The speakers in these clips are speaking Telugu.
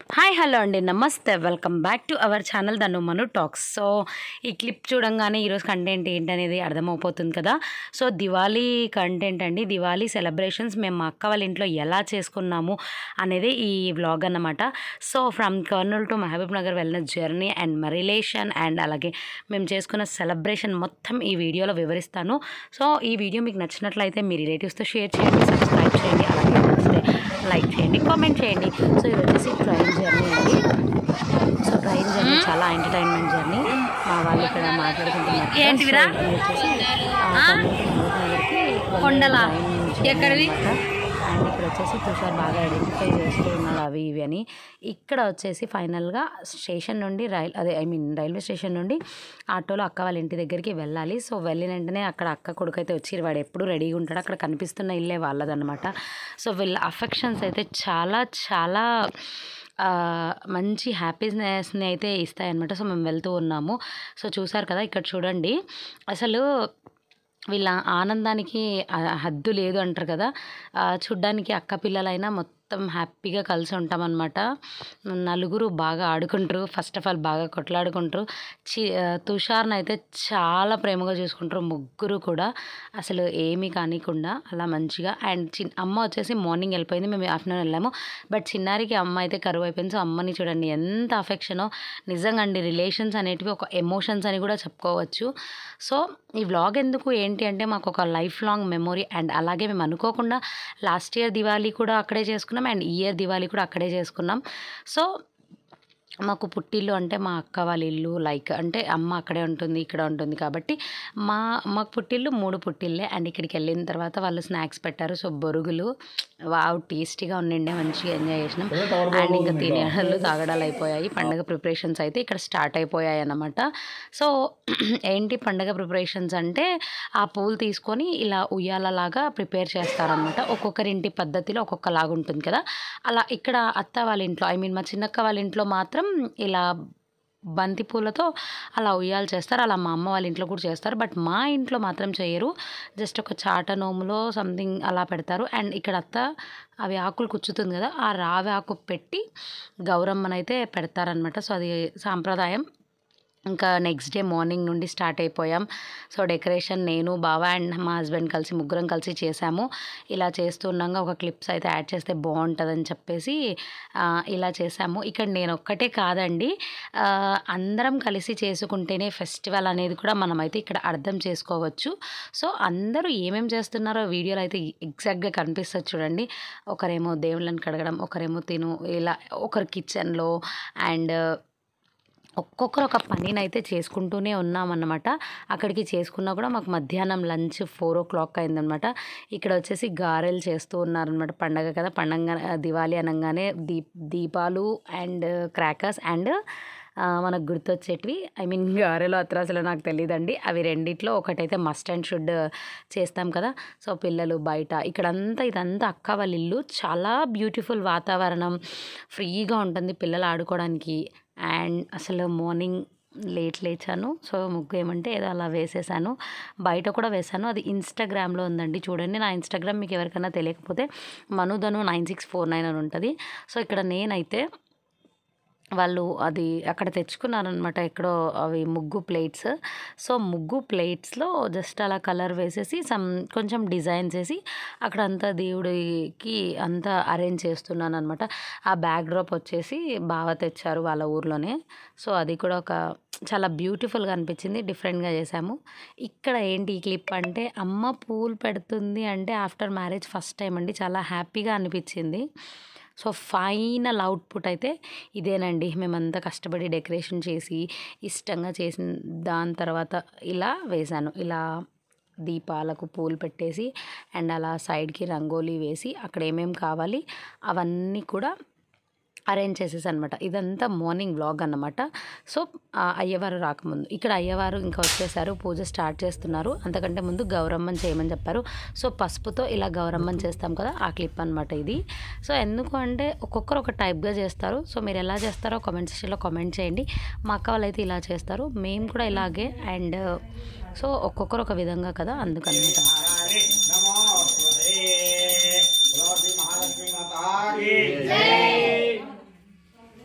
హాయ్ హలో అండి నమస్తే welcome back to our channel Danu Manu talks so ఈ క్లిప్ చూడంగానే ఈరోజు కంటెంట్ ఏంటనేది అర్థమైపోతుంది కదా సో దివాళీ కంటెంట్ అండి దివాళీ సెలబ్రేషన్స్ మేము మా అక్క వాళ్ళ ఇంట్లో ఎలా చేసుకున్నాము అనేది ఈ వ్లాగ్ అన్నమాట so from Kurnool to Mahabubnagar వెళ్ళిన జర్నీ అండ్ మా రిలేషన్ అండ్ అలాగే మేము చేసుకున్న సెలబ్రేషన్ మొత్తం ఈ వీడియోలో వివరిస్తాను సో ఈ వీడియో మీకు నచ్చినట్లయితే మీ రిలేటివ్స్తో షేర్ చేయండి సబ్స్క్రైబ్ చేయండి అలాగే నచ్చితే లైక్ చేయండి కామెంట్ చేయండి సో ఇది వచ్చేసి ట్రైన్ జర్నీ అండి సో ట్రైన్ జర్నీ చాలా ఎంటర్టైన్మెంట్ జర్నీ మా వాళ్ళు ఇక్కడ మాట్లాడుకుంటున్నారు కదా. ఏంటివిరా? సో ఇది వచ్చేసి ఆ, కర్నూలు to మహబూబ్ నగర్కి వెళ్ళే కొండలా? ట్రైన్ జర్నీ ఎక్కడివి? అన్నమాట. అండ్ ఇక్కడ వచ్చేసి తుషార్ బాగా ఐడెంటిఫై చేస్తూ ఉన్నాడు అవి ఇవి అని ఇక్కడ వచ్చేసి ఫైనల్గా స్టేషన్ నుండి రైల్ అదే ఐ మీన్ రైల్వే స్టేషన్ నుండి ఆటోలో అక్క వాళ్ళ ఇంటి దగ్గరికి వెళ్ళాలి సో వెళ్ళిన వెంటనే అక్కడ అక్క కొడుకు అయితే వచ్చి వాడు ఎప్పుడు రెడీగా ఉంటాడు అక్కడ కనిపిస్తున్న ఇల్లే వాళ్ళదన్నమాట సో వీళ్ళ అఫెక్షన్స్ అయితే చాలా చాలా ఆ, మంచి హ్యాపీనెస్ని అయితే ఇస్తాయన్నమాట సో మేము వెళ్తూ ఉన్నాము సో చూసారు కదా ఇక్కడ చూడండి అసలు వీళ్ళ ఆనందానికి ఆ హద్దు లేదు అంటారు కదా ఆ, చూడ్డానికి అక్క పిల్లలైనా మొత్తం హ్యాపీగా కలిసి ఉంటామన్నమాట నలుగురు బాగా ఆడుకుంటారు ఫస్ట్ ఆఫ్ ఆల్ బాగా కొట్లాడుకుంటారు చి ఆ, తుషార్ని అయితే చాలా ప్రేమగా చూసుకుంటారు ముగ్గురు కూడా అసలు ఏమీ కానికుండా అలా మంచిగా అండ్ చిన్ అమ్మ వచ్చేసి మార్నింగ్ వెళ్ళిపోయింది మేము ఆఫ్టర్నూన్ వెళ్ళాము బట్ చిన్నారికి అమ్మ అయితే కరువు అయిపోయింది సో అమ్మని చూడండి ఎంత అఫెక్షనో నిజంగా అండి రిలేషన్స్ అనేటివి ఒక ఎమోషన్స్ అని కూడా చెప్పుకోవచ్చు సో ఈ వ్లాగ్ ఎందుకు ఏంటి అంటే మాకు ఒక లైఫ్ లాంగ్ మెమొరీ అండ్ అలాగే మేము అనుకోకుండా లాస్ట్ ఇయర్ దివాళీ కూడా అక్కడే చేసుకున్నాం అండ్ ఈ ఇయర్ దివాళీ కూడా అక్కడే చేసుకున్నాం సో మాకు పుట్టిల్లు అంటే మా అక్క వాళ్ళ ఇల్లు లైక్ అంటే అమ్మ అక్కడే ఉంటుంది ఇక్కడ ఉంటుంది కాబట్టి మా మాకు పుట్టిల్లు మూడు పుట్టిల్లే అండ్ ఇక్కడికి వెళ్ళిన తర్వాత వాళ్ళు స్నాక్స్ పెట్టారు సో బొరుగులు వావ్ టేస్టీగా ఉండిండే మంచిగా ఎంజాయ్ చేసినాం అండ్ ఇంకా తినేళ్ళు తాగడాలు అయిపోయాయి పండగ ప్రిపరేషన్స్ అయితే ఇక్కడ స్టార్ట్ అయిపోయాయి అన్నమాట సో ఏంటి పండగ ప్రిపరేషన్స్ అంటే ఆ పూలు తీసుకొని ఇలా ఉయ్యాలలాగా ప్రిపేర్ చేస్తారనమాట ఒక్కొక్కరింటి పద్ధతిలో ఒక్కొక్కలాగా ఉంటుంది కదా అలా ఇక్కడ అత్త వాళ్ళ ఇంట్లో ఐ మీన్ మా చిన్నక్క వాళ్ళ ఇంట్లో మాత్రం ఇలా బంతి పూలతో అలా ఉయ్యాలు చేస్తారు అలా మా అమ్మ వాళ్ళ ఇంట్లో కూడా చేస్తారు బట్ మా ఇంట్లో మాత్రం చేయరు జస్ట్ ఒక చాట నోములో సంథింగ్ అలా పెడతారు అండ్ ఇక్కడ అత్త అవి ఆకులు కుచ్చుతుంది కదా ఆ రావి ఆకు పెట్టి గౌరమ్మనైతే పెడతారనమాట సో అది సాంప్రదాయం ఇంకా నెక్స్ట్ డే మార్నింగ్ నుండి స్టార్ట్ అయిపోయాం సో డెకరేషన్ నేను బావ అండ్ మా హస్బెండ్ కలిసి ముగ్గురం కలిసి చేసాము ఇలా చేస్తుండగా ఒక క్లిప్స్ అయితే యాడ్ చేస్తే బాగుంటుందని చెప్పేసి ఆ, ఇలా చేసాము ఇక్కడ నేను ఒక్కటే కాదండి ఆ, అందరం కలిసి చేసుకుంటేనే ఫెస్టివల్ అనేది కూడా మనమైతే ఇక్కడ అర్థం చేసుకోవచ్చు సో అందరూ ఏమేం చేస్తున్నారో వీడియోలో అయితే ఎగ్జాక్ట్గా కనిపిస్తుంది చూడండి ఒకరేమో దేవుళ్ళని కడగడం ఒకరేమో తిను ఇలా ఒకరు కిచెన్లో అండ్ ఒక్కొక్కరు ఒక పనిని అయితే చేసుకుంటూనే ఉన్నామన్నమాట అక్కడికి చేసుకున్నా కూడా మాకు మధ్యాహ్నం లంచ్ ఫోర్ ఓ క్లాక్ అయిందనమాట ఇక్కడ వచ్చేసి గారెలు చేస్తూ ఉన్నారనమాట పండగ కదా పండగ దివాళీ అనగానే దీప్ దీపాలు అండ్ క్రాకర్స్ అండ్ మనకు గుర్తొచ్చేటివి ఐ మీన్ గారెలు అత్ర అసలు నాకు తెలియదండి అవి రెండిట్లో ఒకటైతే మస్ట్ అండ్ షుడ్ చేస్తాం కదా సో పిల్లలు బయట ఇక్కడంతా ఇదంతా అక్క వాళ్ళ ఇల్లు చాలా బ్యూటిఫుల్ వాతావరణం ఫ్రీగా ఉంటుంది పిల్లలు ఆడుకోవడానికి అండ్ అసలు మార్నింగ్ లేట్ లేచాను సో ముగ్గు ఏమంటే ఏదో అలా వేసేసాను బయట కూడా వేసాను అది ఇన్స్టాగ్రామ్లో ఉందండి చూడండి నా ఇన్స్టాగ్రామ్ మీకు ఎవరికైనా తెలియకపోతే Manudhanu nine six four nine అని ఉంటుంది సో ఇక్కడ నేనైతే వాళ్ళు అది అక్కడ తెచ్చుకున్నారనమాట ఎక్కడో అవి ముగ్గు ప్లేట్స్ సో ముగ్గు ప్లేట్స్లో జస్ట్ అలా కలర్ వేసేసి సమ్ కొంచెం డిజైన్ చేసి అక్కడ అంతా దేవుడికి అంతా అరేంజ్ చేస్తున్నాను అనమాట ఆ బ్యాక్ డ్రాప్ వచ్చేసి బాగా తెచ్చారు వాళ్ళ ఊర్లోనే సో అది కూడా ఒక చాలా బ్యూటిఫుల్గా అనిపించింది డిఫరెంట్గా చేశాము ఇక్కడ ఏంటి ఈ క్లిప్ అంటే అమ్మ పూలు పెడుతుంది అంటే ఆఫ్టర్ మ్యారేజ్ ఫస్ట్ టైం అండి చాలా హ్యాపీగా అనిపించింది సో ఫైనల్ అవుట్పుట్ అయితే ఇదేనండి మేమంతా కష్టపడి డెకరేషన్ చేసి ఇష్టంగా చేసిన దాని తర్వాత ఇలా వేశాను ఇలా దీపాలకు పూలు పెట్టేసి అండ్ అలా సైడ్కి రంగోలీ వేసి అక్కడ ఏమేమి కావాలి అవన్నీ కూడా అరేంజ్ చేసేసి అనమాట ఇదంతా మార్నింగ్ వ్లాగ్ అన్నమాట సో ఆ అయ్యవారు రాకముందు ఇక్కడ అయ్యవారు ఇంకా వచ్చేసారు పూజ స్టార్ట్ చేస్తున్నారు అంతకంటే ముందు గౌరమ్మని చేయమని చెప్పారు సో పసుపుతో ఇలా గౌరమ్మని చేస్తాం కదా ఆ క్లిప్ అనమాట ఇది సో ఎందుకు అంటే ఒక్కొక్కరు ఒక టైప్గా చేస్తారు సో మీరు ఎలా చేస్తారో కామెంట్ సెక్షన్లో కామెంట్ చేయండి మా అక్క వాళ్ళైతే ఇలా చేస్తారు మేము కూడా ఇలాగే అండ్ సో ఒక్కొక్కరు ఒక విధంగా కదా అందుకనమాట నమో శ్రీ మహాలక్ష్మీ మాతా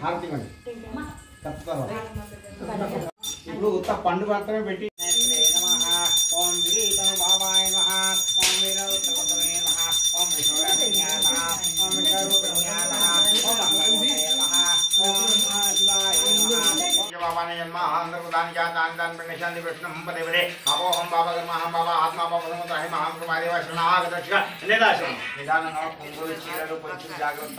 హారతి ఇవ్వండి. తప్పుతావా? ఇప్పుడు ఉత్త పండు మాత్రమే పెట్టి ఓం శ్రీతం బాబాయ నమః ఓం వీరరుద్రవదనే నమః ఓం విష్ణురాజ్ఞాయ నమః ఓం విష్ణురూపిణ్యాయ నమః ఓం మంగళమూర్తయే నమః ఓం నమః శివాయ నమః బాబానే జన్మ ఆంధ్రప్రదాని జాతాని దాని పిణశాంతి విష్ణుం పదేవరే అపోహం బాబా మహం బాబా ఆత్మ బాబా సముద్రాహి మహాం కుమారేవ శరణాగతక్ష నిదాశం నిదానంగా పొంగులు చీరలు కొంచెం జాగ్రత్త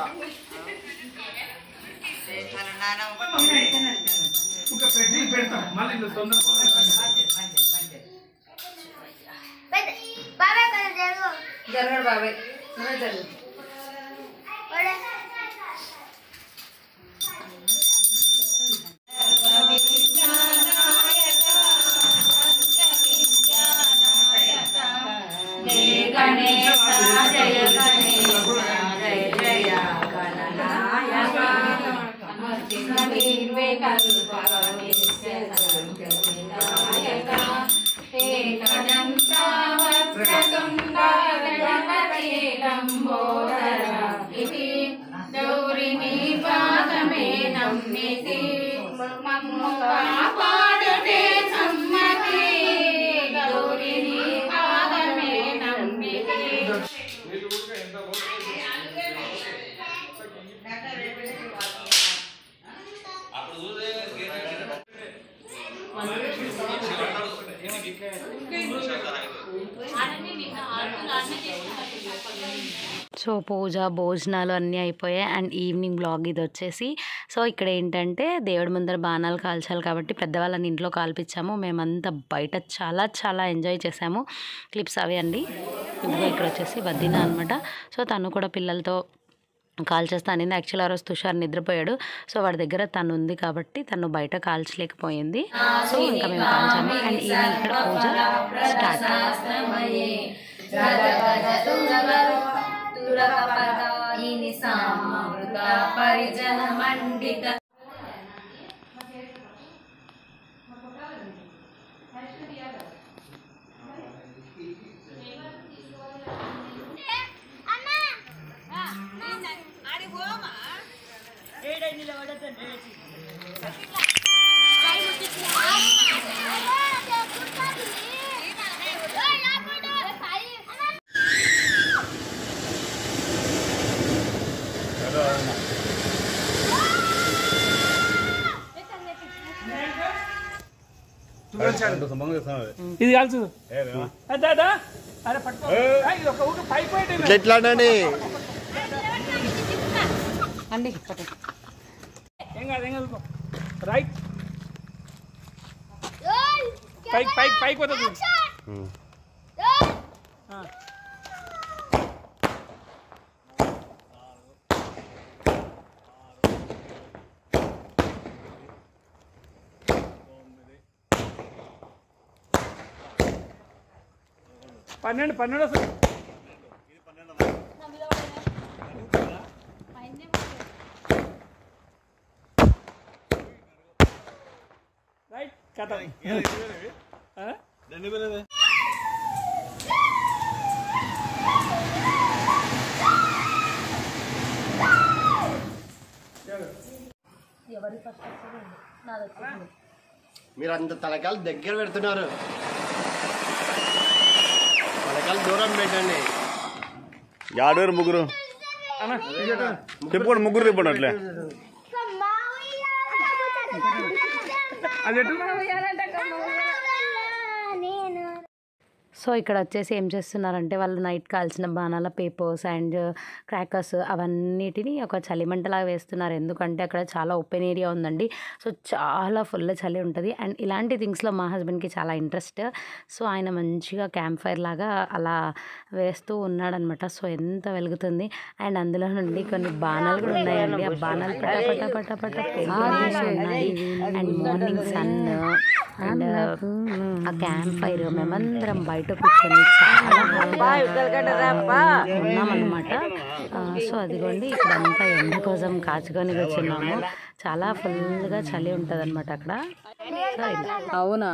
బాబాయ్ కొంచెం జరుగు జరగడు బాబాయ్ నువ్వే జరుగు ఒడే. గౌరిని పాదమే నమ్మితి మమ్ము కాపాడుటే సమ్మతి గౌరిని పాదమే నమ్మితి సో పూజ భోజనాలు అన్నీ అయిపోయాయి అండ్ ఈవినింగ్ బ్లాగ్ ఇది వచ్చేసి సో ఇక్కడ ఏంటంటే దేవుడి ముందర బాణాలు కాల్చాలి కాబట్టి పెద్దవాళ్ళని ఇంట్లో కాల్పించాము మేమంతా బయట చాలా చాలా ఎంజాయ్ చేసాము క్లిప్స్ అవి అండి ఇదిగో ఇక్కడ వచ్చేసి వద్దిన అనమాట సో తను కూడా పిల్లలతో కాల్ చేస్తానండి యాక్చువల్ ఆ రోజు తుషార్ నిద్రపోయాడు సో వాడి దగ్గర తను ఉంది కాబట్టి తను బయట కాల్చలేకపోయింది సో ఇంకా మేము కాల్చాము అండ్ ఈవినింగ్ ఇక్కడ పూజ స్టార్ట్ పరిజన మండిత ఇది కాల్చు అదా అదా అరే పట్టుకో ఆ, ఇది ఒక ఊక పై పోయి ఎట్లా అండి పట్టు. ఏం కాదు ఏం కాదు రైట్ పైకి పైకి పైకి పోతుంది ఆ. పన్నెండు పన్నెండు వస్తుంది రైట్ కథ ఆ? మీరు అంత తలకాలు దగ్గర పెడుతున్నారు తలకాలు దూరం పెట్టండి యాడూరు ముగ్గురు తిప్పుకోండి ముగ్గురు తిప్పండి అట్లే అది ఎటు నేను సో ఇక్కడ వచ్చేసి ఏం చేస్తున్నారంటే వాళ్ళు నైట్ కాల్చిన బాణాల పేపర్స్ అండ్ క్రాకర్స్ అవన్నిటిని ఒక చలిమంటలాగా వేస్తున్నారు ఎందుకంటే అక్కడ చాలా ఓపెన్ ఏరియా ఉందండి సో చాలా ఫుల్ చలి ఉంటుంది అండ్ ఇలాంటి థింగ్స్లో మా హస్బెండ్కి చాలా ఇంట్రెస్ట్ సో ఆయన మంచిగా క్యాంప్ ఫైర్ లాగా అలా వేస్తూ ఉన్నాడనమాట సో ఎంత వెలుగుతుంది అండ్ అందులో నుండి కొన్ని బాణాలు కూడా ఉన్నాయండి ఆ బాణాలు పట పట పట పట పేలుతూనే ఉన్నాయి అండ్ మార్నింగ్ సన్ అండ్ ఆ క్యాంప్ ఫైర్ మేమందరం బయట కూర్చొని చాలా ఉన్నామన్నమాట సో అదిగోండి ఇక్కడంతా ఎండ కోసం కాచుకొని కూర్చున్నాము చాలా ఫుల్గా చలి ఉంటుంది అనమాట అక్కడ సో ఇలా అవునా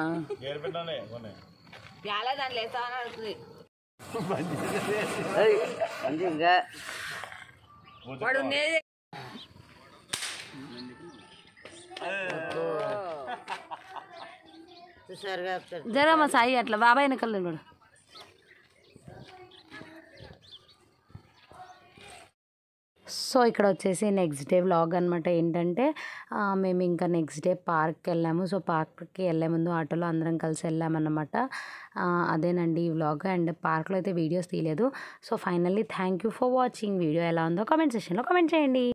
వాడు జరగమ్మ సాయి అట్లా బాబాయ్ వెనకాల నిలబడు సో ఇక్కడ వచ్చేసి నెక్స్ట్ డే వ్లాగ్ అనమాట ఏంటంటే ఆ, మేము ఇంకా నెక్స్ట్ డే పార్క్కి వెళ్ళాము సో పార్క్కి వెళ్ళే ముందు ఆటోలో అందరం కలిసి వెళ్ళామన్నమాట ఆ, అదేనండి ఈ వ్లాగ్ అండ్ పార్క్లో అయితే వీడియోస్ తీయలేదు so finally thank you for watching video ఎలా ఉందో కామెంట్ సెక్షన్లో కామెంట్ చేయండి